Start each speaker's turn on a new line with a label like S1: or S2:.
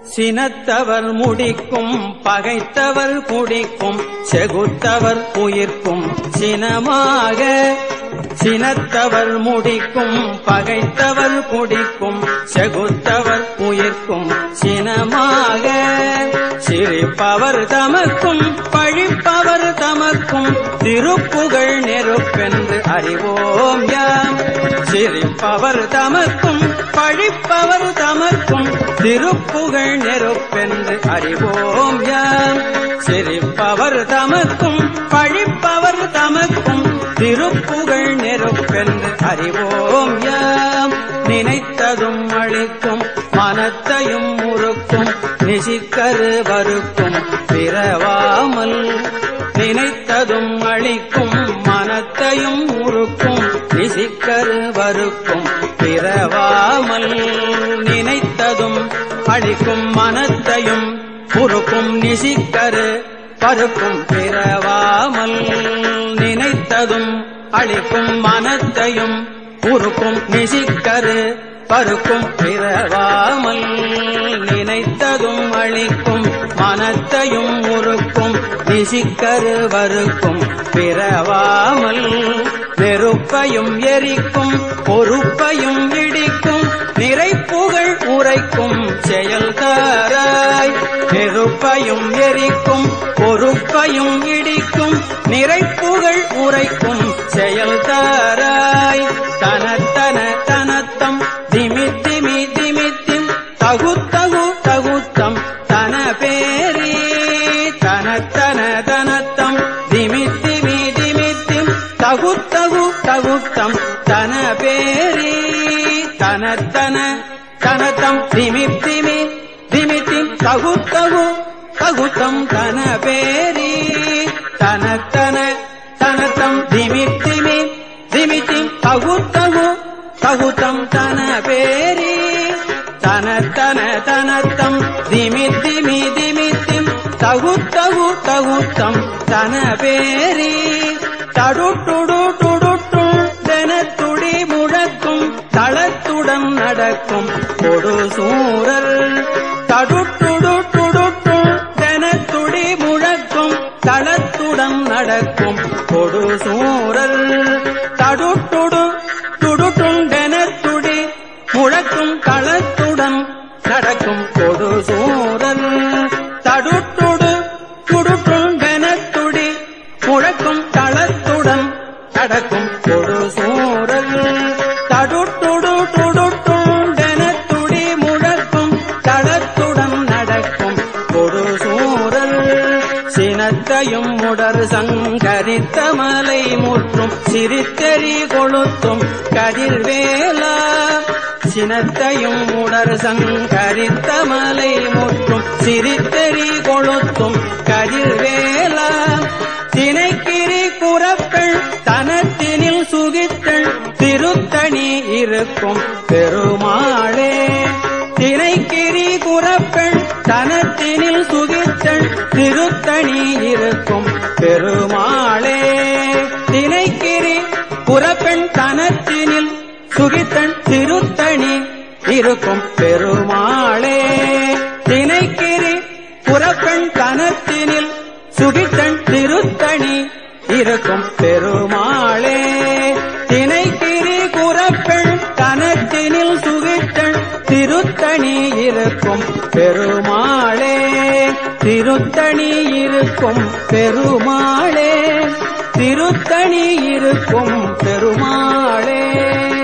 S1: சினத்தவர் முடிக்கும் பகைத்தவர் குடிக்கும் செகுத்தவர் உயிர்க்கும் சினமாக சினத்தவர் முடிக்கும் பகைத்தவர் குடிக்கும் செகுத்தவர் உயிர்க்கும் சினமாக சிரிப்பவர் தமக்கும் பழிப்பவர் தமக்கும் திருப்புகழ் நெருப்பென்று அறிவோம் யாம் சிரிப்பவர் தமக்கும் பழிப்பவர் தமக்கும் திருப்புகழ் நெருப்பென்று அறிவோம் யாம் சிரிப்பவர் தமக்கும் பழிப்பவர் தமக்கும் திருப்புகழ் நெருப்பென்று அறிவோம் யாம் நினைத்ததும் அழிக்கும் மனத்தையும் முறுக்கும் நிசிக்கரு வருக்கும் பிறவாமல் நினைத்ததும் அழிக்கும் மனத்தையும் முறுக்கும் நிசிக்கரு வருக்கும் பிறவாமல் நினைத்ததும் அழிக்கும் மனத்தையும் குறுக்கும் நிசிக்கரு பருக்கும் பிறவாமல் நினைத்ததும் அழிக்கும் மனத்தையும் உருக்கும் நிசிக்கரு பருக்கும் பிறவாமல் நினைத்ததும் அழிக்கும் மனத்தையும் உருக்கும் நிசிக்கரு வருக்கும் பிறவாமல் நெருப்பையும் எரிக்கும் பொறுப்பையும் இடிக்கும் நிறைப்புகழ் உரைக்கும் செயல்காராய் நெருப்பையும் எரிக்கும் பொறுப்பையும் இடிக்கும் நிறைப்புகழ் உரைக்கும் செயல்தாராய் தனத்தன தனத்தம் திமி திமி திமித்திம் தகுத்தகு தகுத்தம் தன பேரி தனத்தன தனத்தம் திமி திமி திமித்திம் தகுத்தகு தகுத்தம் தன பேரி தனத்தன தனத்தம் திமி திமி திமித்திம் தகுத்தகு தகுத்தம் தன பேரி தனத்தன தனத்தம் திமி திமி திமித்திம் தகுத்தகு தகுத்தம் தன பேரி தனத்தன தனத்தம் திமி திமி திமித்திம் தகுத்தகு தகுத்தம் தன பேரி தடுட்டுடு துடுட்டும் தெனத்துடி முழக்கும் தளத்துடன் நடக்கும் கொடு சூரல் தடுட்டுடு துடுட்டும் தெனத்துடி முழக்கும் தளத்துடன் நடக்கும் கொடு சூரல் தடுட்டுடு துடுட்டும் தெனத்துடி முழக்கும் களத்துடன் நடக்கும் கொடு சூரல் தடுட்டுடு துடுட்டும் தெனத்துடி முழக்கும் களத்துடன் நடக்கும் கொடு சூரல் தடுட்டுடு துடுட்டும் தெனத்துடி முழக்கும் களத்துடன் நடக்கும் கொடு சூரல் சினத்தையும் முடர் சங்கரித்த மலை முற்றும் சிரித்தெறி கொளுத்தும் கதிர்வேலா சினத்தையும் உடர் சங்கரித்த மலை முற்றும் சிரித்தெறி கொளுத்தும் கதிர்வேலா தினைக்கிரி குறப்பெண் தனத்தினில் சுகித்தள் திருத்தணி இருக்கும் பெருமாளே தினைக்கிரி குறப்பெண் தனத்தினில் சுகித்தள் திருத்தணி இருக்கும் பெருமாளே தினைக்கிரி புறப்பெண் தனத்தினில் சுகித்தன் திருத்தணி இருக்கும் பெருமாளே தினைக்கிரி புறப்பெண் தனத்தினில் சுகித்தன் திருத்தணி இருக்கும் பெருமாளே தினைக்கிரி குறப்பெண் கனத்தினில் சுகித்தன் திருத்தணி இருக்கும் பெருமாளே திருத்தணி இருக்கும் பெருமாளே திருத்தணி இருக்கும் பெருமாளே